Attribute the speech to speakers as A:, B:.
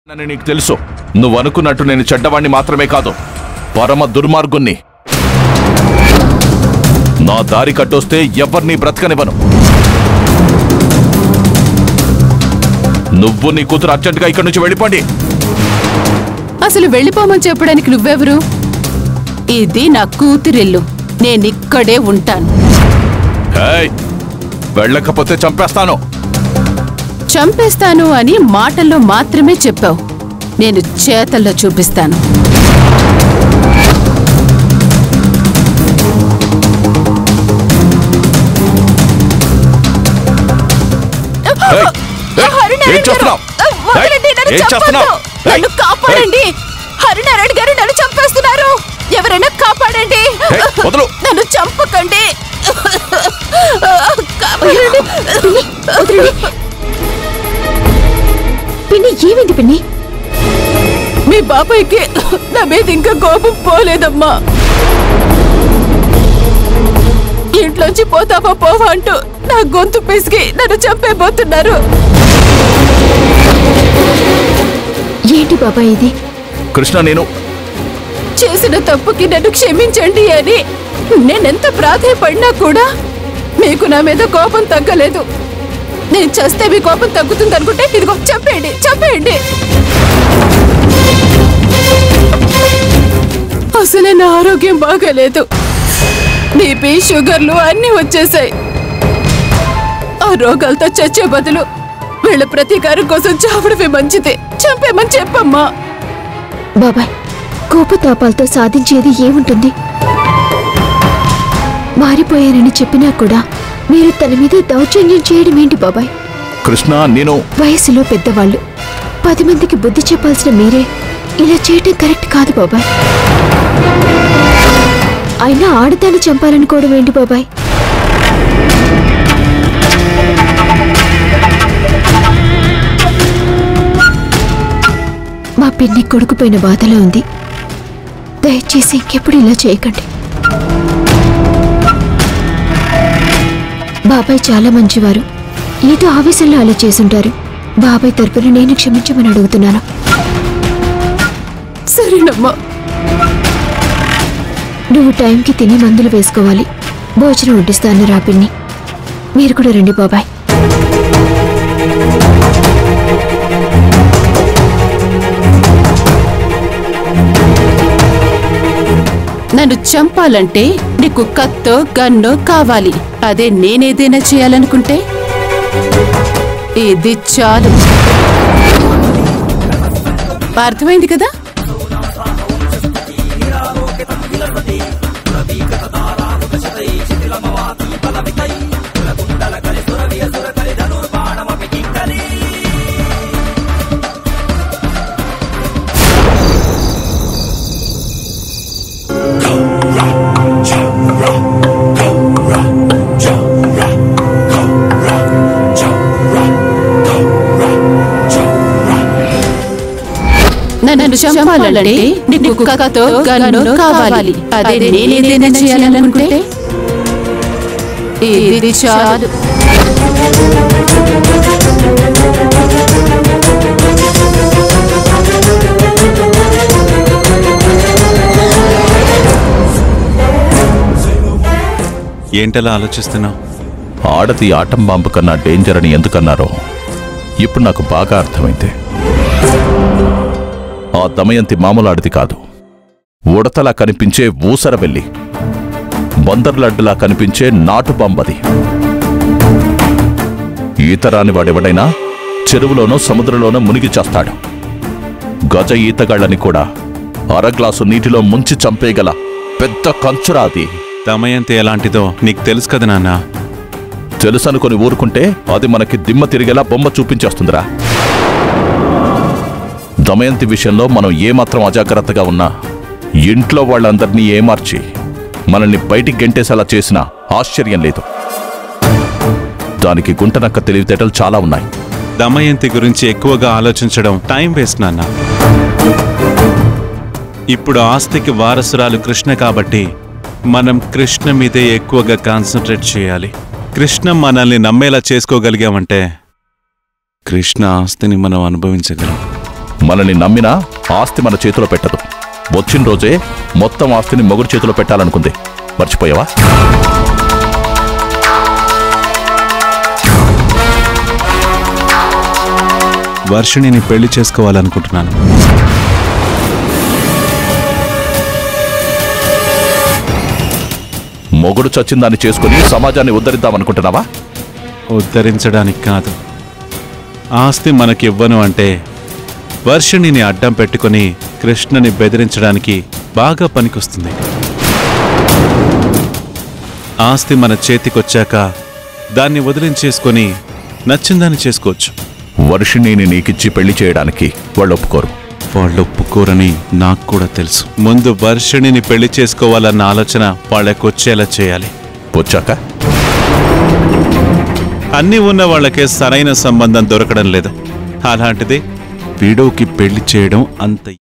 A: నన్ను నీకు తెలుసు నువ్వు అనుకున్నట్టు నేను చెడ్డవాణ్ణి మాత్రమే కాదు పరమ దుర్మార్గుణ్ణి నా దారి కట్టొస్తే ఎవరిని బ్రతకనివ్వను నువ్వు నీ కూతురు అర్జెంటుగా ఇక్కడి నుంచి వెళ్ళిపోండి
B: అసలు వెళ్ళిపోమని చెప్పడానికి నువ్వెవరు ఇది నా కూతురిల్లు నేనిక్కడే ఉంటాను
A: హేయ్, వెళ్ళకపోతే చంపేస్తాను
B: చంపేస్తాను అని మాటల్లో మాత్రమే చెప్పావు నేను చేతల్లో చూపిస్తాను
A: హేయ్, హేయ్, ఏం చేస్తున్నావు
B: వదలండి, నన్ను
A: ఏం చేస్తున్నావు
B: చంపొద్దు. నన్ను కాపాడండి హరినారాయణ గారు నన్ను చంపేస్తున్నారు ఎవరైనా కాపాడండి
A: హేయ్, వదలు.
B: నన్ను చంపకండి కాపాడండి
C: పిన్ని ఏమైంది పిన్ని
B: మీ బాబాయ్కి నా మీద ఇంకా కోపం పోలేదమ్మా ఇంట్లోంచి పోతావా పోవా అంటూ నా గొంతు పిసికి నన్ను చంపేబోతున్నారు
C: ఏంటి బాబాయ్ ఇది
A: కృష్ణ నేను
B: చేసిన తప్పుకి నన్ను క్షమించండి అని నేనెంత ప్రాధాయపడినా కూడా మీకు నా మీద కోపం తగ్గలేదు నేను చేస్తే మీ కోపం తగ్గుతుంది అనుకుంటే ఇదిగో చెప్పేయండి చెప్పేయండి అసలే నా ఆరోగ్యం బాగాలేదు బీపీ షుగర్లు అన్నీ వచ్చేసాయి ఆ రోగాలతో చచ్చే బదులు వీళ్ళ ప్రతీకారం కోసం చావడమే మంచిది చంపేమని చెప్పమ్మా
C: బాబాయ్ కోపతాపాలతో సాధించేది ఏముంటుంది మారిపోయానని చెప్పినా కూడా మీరు తన మీద దౌర్జన్యం చేయడం ఏంటి బాబాయ్
A: కృష్ణ నేను
C: వయసులో పెద్దవాళ్ళు పది మందికి బుద్ధి చెప్పాల్సిన మీరే ఇలా చేయటం కరెక్ట్ కాదు బాబాయ్ అయినా ఆడదాన్ని చంపాలనుకోవడం ఏంటి బాబాయ్ మా పిన్ని కొడుకుపోయిన బాధలో ఉంది దయచేసి ఇంకెప్పుడు ఇలా చేయకండి బాబాయ్ చాలా మంచివారు ఏదో ఆవేశంలో అలా చేసుంటారు బాబాయ్ తరపున నేను క్షమించమని అడుగుతున్నాను
B: సరేనమ్మా
C: నువ్వు టైంకి తిని మందులు వేసుకోవాలి భోజనం వడ్డిస్తాను రా పిన్ని మీరు కూడా రండి బాబాయ్
B: నన్ను చంపాలంటే నీకు కత్తో గన్నో కావాలి అదే నేనేదైనా చేయాలనుకుంటే ఇది చాలు అర్థమైంది కదా నన్ను చంపాలంటే నీకు కత్తో గన్నో కావాలి అదే నేనేదైనా చేయాలనుకుంటే ఇది చాలు
D: ఏంటలా ఆలోచిస్తున్నావు
A: ఆడది ఆటం బాంబు కన్నా డేంజర్ అని ఎందుకన్నారో ఇప్పుడు నాకు బాగా అర్థమైంది ఆ దమయంతి మామూలు ఆడది కాదు ఉడతలా కనిపించే ఊసర వెళ్ళి బందర్లడ్డులా కనిపించే నాటు బాంబది ఈత రాని వాడెవడైనా చెరువులోనో సముద్రంలోనో మునిగి చేస్తాడు గజ ఈతగాళ్ళని కూడా అర గ్లాసు నీటిలో ముంచి చంపేయగల పెద్ద కంచురా అది
D: దమయంతి ఎలాంటిదో నీకు తెలుసు కదా నాన్న
A: తెలుసనుకొని ఊరుకుంటే అది మనకి దిమ్మ తిరిగేలా బొమ్మ చూపించేస్తుందిరా దమయంతి విషయంలో మనం ఏమాత్రం అజాగ్రత్తగా ఉన్నా ఇంట్లో వాళ్ళందరినీ ఏమార్చి మనల్ని బయటికి గెంటేసేలా చేసినా ఆశ్చర్యం లేదు దానికి గుంటనక్క తెలివితేటలు చాలా ఉన్నాయి
D: దమయంతి గురించి ఎక్కువగా ఆలోచించడం టైం వేస్ట్ నాన్న ఇప్పుడు ఆస్తికి వారసురాలు కృష్ణ కాబట్టి మనం కృష్ణ మీదే ఎక్కువగా కాన్సన్ట్రేట్ చేయాలి కృష్ణ మనల్ని నమ్మేలా చేసుకోగలిగామంటే కృష్ణ ఆస్తిని మనం అనుభవించగలం
A: మనల్ని నమ్మినా ఆస్తి మన చేతిలో పెట్టదు వచ్చిన రోజే మొత్తం ఆస్తిని మొగుడు చేతిలో పెట్టాలనుకుంది మర్చిపోయావా
D: వర్షిణిని పెళ్లి చేసుకోవాలనుకుంటున్నాను
A: మొగుడు చచ్చిందాన్ని చేసుకుని సమాజాన్ని ఉద్ధరిద్దామనుకుంటున్నావా
D: ఉద్ధరించడానికి కాదు ఆస్తి మనకివ్వను అంటే వర్షిణిని అడ్డం పెట్టుకొని కృష్ణని బెదిరించడానికి బాగా పనికొస్తుంది ఆస్తి మన చేతికొచ్చాక దాన్ని వదిలించేసుకొని నచ్చిందాన్ని చేసుకోవచ్చు
A: వర్షిణిని నీకిచ్చి పెళ్లి చేయడానికి వాళ్ళు ఒప్పుకోరు
D: వాళ్ళు ఒప్పుకోరని నాకు కూడా తెలుసు ముందు వర్షిణిని పెళ్లి చేసుకోవాలన్న ఆలోచన వాళ్ళకి వచ్చేలా చేయాలి
A: వచ్చాక
D: అన్నీ ఉన్న వాళ్ళకే సరైన సంబంధం దొరకడం లేదు అలాంటిది వీడోకి పెళ్లి చేయడం అంత